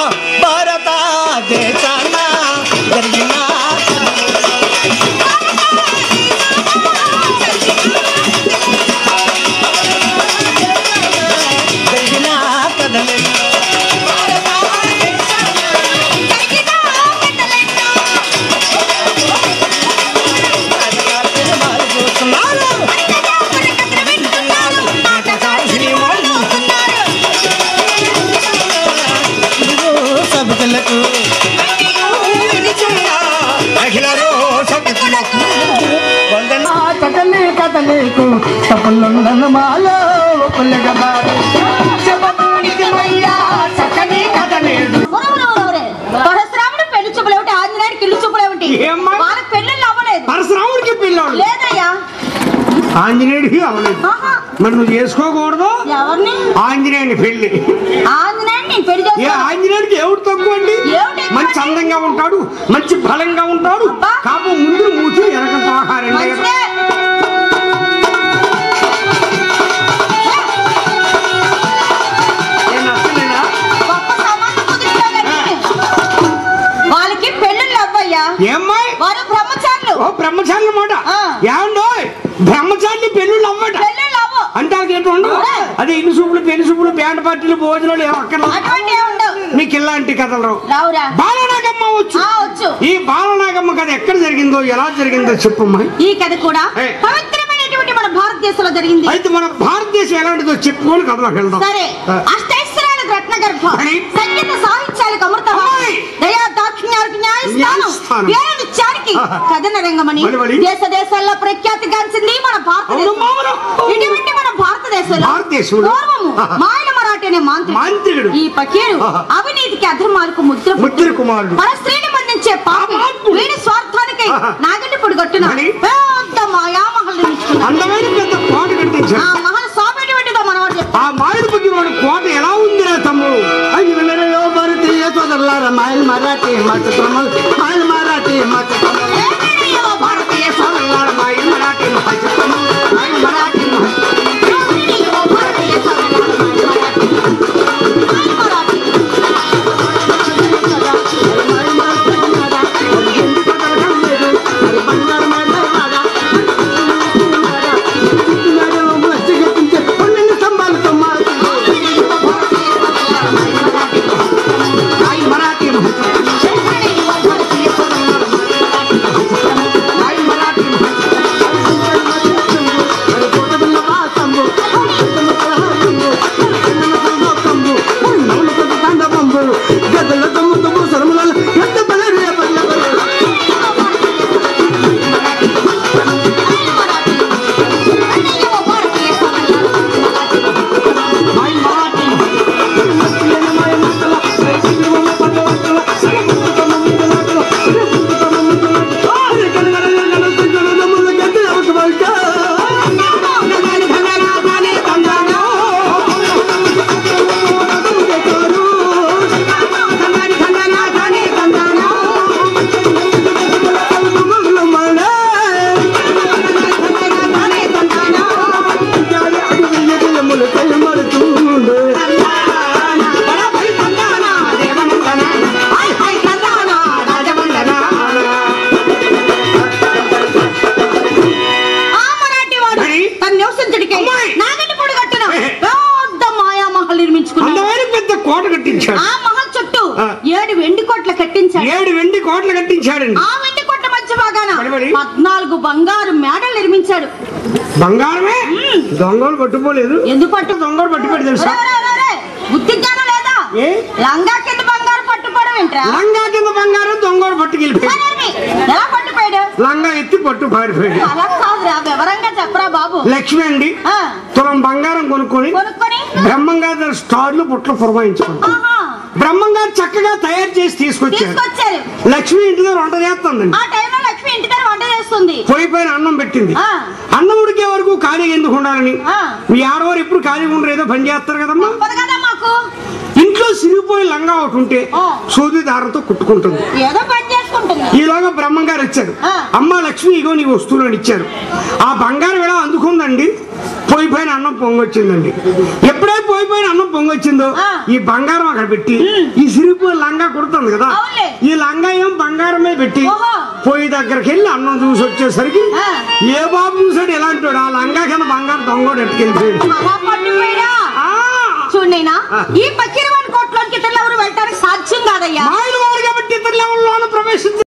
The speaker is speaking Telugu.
భారత దేశాన జరిగిన జరిగిన కథలెన్నో సినిమాలు చూస్తున్నారు సినిమాలు చూస్తున్నారు ఇదిగో సభికులకు మహిళలు సభికులకు వందన కథలే కథలేకు తప్పులుండను మాలో పుల్లగా బారు చెప్పడానికి మయ్యా చక్కని కథలేడు పరశురాముడు పెళ్లి చూపులు ఏమిటి ఆంజనేయుడికి ఇల్లు చూపులు ఏమిటి ఏమ్మా? వాళ్ళకి పెళ్ళిళ్ళు అవ్వలేదు పరశురాముడికి పిల్లోడు లేదయ్యా ఆంజనేయుడికి అవలేదు ఆహా. మరి నువ్వు చేసుకోకూడదు ఎవరిని ఆంజనేయుని పెళ్లి ఆంజనేయుడిని పెళ్లి ఏ చేస్తా ఆంజనేయుడికి ఎవడు తక్కువ అండి ఏమిటి ఎక్కువ మంచి అండి? అందంగా ఉంటాడు మంచి బలంగా ఉంటాడు అబ్బా. కాపు ముందు మూసి వెనక తోహారండి మంచిదే. ఏ నచ్చలేదా? గొప్ప సంబంధం కుదిరిందా కానీ? వాళ్ళకి పెళ్ళిళ్ళు అవ్వయ్యా ఏమ్మాయి వారు బ్రహ్మచారులు ఓ బ్రహ్మచారి మాట ఆ. ఏమండో బ్రహ్మచారి పెళ్ళిళ్ళు అవ్వట పెళ్ళిళ్ళు అవ్వు అంటే అది ఉండవు ఆ. అదే ఇన్ని సూపులు పెళ్లి సూపులు బ్యాండ్ పార్టీలు భోజనాలు ఏం అక్కడ అటువంటి ఏం ఉండవు మీకు ఇలాంటి కథలు రావు రావురా బాలనాగమ్మ వచ్చు ఆ, వచ్చు ఈ బాలనాగమ్మ కథ ఎక్కడ జరిగిందో ఎలా జరిగిందో చెప్పమ్మా ఈ కథ కూడా ఏ. పవిత్రమైనటువంటి మన భారతదేశంలో జరిగింది అయితే మన భారతదేశం ఎలాంటిదో చెప్పుకొని కథలోకి వెళ్దాం సరే ఆ. అష్టైశ్వర్యాలకు రత్న గర్భ మరి? సంగీత సాహిత్యాలకు అమృత అమ్మాయి! దయా దాక్షిణ్యాలకు న్యాయస్థానం న్యాయస్థానం. పేరనిత్యానికి ఆహా. కథన రంగమని మరి, మరి? దేశ దేశాల్లో ప్రఖ్యాతిగాంచింది మన అవును భారతదేశం మామూలు. ఇటువంటి మన భారతదేశంలో భారతదేశంలో? పూర్వము ఆహా. మాయల మరాఠీ అనే మాంత్రికుడు మాంత్రికుడు. ఈ పకీరు ఆహా. అవినీతికి అధర్మాలకు ముద్ర ముద్ర కుమారుడు. మన స్త్రీని బంధించే పాపి పాపాత్ముడు. వీడి స్వార్థానికి ఆహా. నాగంటి పొడిగొట్టిన మరి? పెద్ద మాయామహల్ నిర్మించుకున్నాడు అందమైన పెద్ద కోట ఆ కట్టించాడు మహల్ స్వామి మనవాడు చెప్తాడు ఆ మాయుడు పక్కి వాడు కోట ఎలా ఉందిరా తమ్ముడు ఐదు వినరయో భారతీయ సోదరులార మాయల్ మరాఠీ మచ్చతమల్ మాయల్ మరాఠీ మచ్చతమల్ ఏమయ్యో భారతీయ సోదరులార మాయుడు మరాఠీ మహాచిత్రము, మాయుడు మరాఠీ మహాచిత్రము. ఏమయ్యో భారతీయ ఎండి పదకం లేదు అది బంగారు మేడలాగా మేడలో మచ్చి కట్టించే పన్నెండు స్తంభాలతో మాకు మాయుడు మరాఠీ మహాచిత్రము. మాయుడు మరాఠీ మహాచిత్రము. మరి కోటబిల్ల వాసంబు కంబు నవ్వులు కొద్ది తండబంబు గద్దల తమ్ము తమ్ము సరములలో ఎంత బలరే బల్ల మాయుడు మరాఠీ ఆ మరాఠీ వాడు మరి? తన నివసించుడికి అమ్మాయి! నాగంటి పొడి కట్టిన ఏ. పెద్ద మాయామహల్ నిర్మించుకున్నాడు అందమైన పెద్ద కోట కట్టించాడు ఆ మహల్ చుట్టూ ఆ. ఏడు వెండి కోట్ల కట్టించాడు ఏడు వెండి కోటలు కట్టించాడండి ఆ వెండి కోట్ల మధ్య భాగాన మరి, మరి? పద్నాలుగు బంగారు మేడలు నిర్మించాడు బంగారమే దొంగలు పట్టుకోలేదు ఎందుకు పట్టు దొంగలు పట్టుబడి తెలుసా ఒరే, ఒరే, ఒరే, బుద్ధి జ్ఞానం లేదా ఏ? లంగా కింద బంగారు పట్టుకోవడం ఏంట్రా లంగా కింద బంగారం దొంగలు పట్టుకెళ్ళిపోయాడు మరేమి? ఎలా పట్టుపోయాడు లంగా ఎత్తి పట్టు పారిపోయాడు అలా కాదురా వివరంగా చెప్పరా బాబు లక్ష్మి అండి ఆ, తులం బంగారం కొనుక్కొని కొనుక్కొని బ్రహ్మంగారు స్టార్లు పుట్లు పురమాయించుకుంది ఆహా, బ్రహ్మంగారు చక్కగా తయారు చేసి తీసుకొచ్చారు తీసుకొచ్చారు లక్ష్మి ఇంటి దగ్గర వంట చేస్తుందండి ఆ టైంలో లక్ష్మి ఇంటి దగ్గర వంట చేస్తుంది పోయి పైన అన్నం పెట్టింది ఆ. అన్నం ఉడికే వరకు ఖాళీగా ఎందుకు ఉండాలని ఆ. మీ ఆడవారు ఎప్పుడు ఖాళీగా ఉండరు ఏదో పని చేస్తారు కదమ్మా తప్పదు కదా మాకు ఇంట్లో సిరిగిపోయి లంగా ఒకటి ఉంటే ఆ. సూది దారంతో కుట్టుకుంటుంది ఏదో పని చేసుకుంటుంది ఈలోగా బ్రహ్మంగారు వచ్చారు ఆ. అమ్మ లక్ష్మి ఇగో నీ వస్తువులు అని ఇచ్చారు ఆ బంగారం ఎలా అందుకుందండి పోయి పైన అన్నం పొంగొచ్చిందండి ఎప్పుడే పోయి అయిపోయిన అన్నం పొంగొచ్చిందో ఆ. ఈ బంగారం అక్కడ పెట్టి ఈ సిరిపోయి లంగా కుడుతుంది కదా అవునులే. ఈ లంగా ఏం బంగారమే పెట్టి ఓహో. పొయ్యి దగ్గరికి వెళ్ళి అన్నం చూసి వచ్చేసరికి ఆ. ఏ బాబు చూసాడు ఎలాంటి వాడు? ఆ లంగా కింద బంగారం దొంగోడు ఎట్టుకెళ్ళిపోయాడు మహా పట్టిపోయినా ఆ, చూడైనా ఆ. ఈ పక్కిరవాడి కోట్లోకి ఇతరులు ఎవరు వెళ్ళటానికి సాధ్యం కాదయ్యా మాయలు వాడు కాబట్టి ఇతరుల లెవెల్లోనూ ప్రవేశించి